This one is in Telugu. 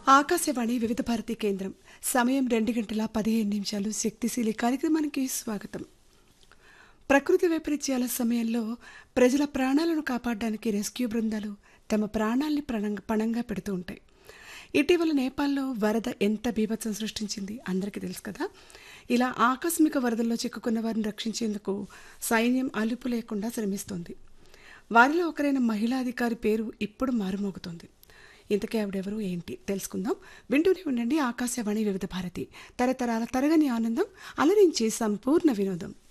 ఆకాశవాణి వివిధ భారతి కేంద్రం సమయం రెండు గంటల పదిహేను నిమిషాలు శక్తిశీలి కార్యక్రమానికి స్వాగతం ప్రకృతి వైపరీత్యాల సమయంలో ప్రజల ప్రాణాలను కాపాడడానికి రెస్క్యూ బృందాలు తమ ప్రాణాల్ని ప్రణంగ పణంగా పెడుతూ ఉంటాయి ఇటీవల నేపాల్లో వరద ఎంత బీభత్సం సృష్టించింది అందరికీ తెలుసు కదా ఇలా ఆకస్మిక వరదల్లో చిక్కుకున్న వారిని రక్షించేందుకు సైన్యం అలుపు లేకుండా శ్రమిస్తోంది వారిలో ఒకరైన మహిళా అధికారి పేరు ఇప్పుడు మారుమోగుతోంది ఇంతకీ ఆవిడెవరు ఏంటి తెలుసుకుందాం వింటూనే ఉండండి ఆకాశవాణి వివిధ భారతి తరతరాల తరగని ఆనందం అలరించే సంపూర్ణ వినోదం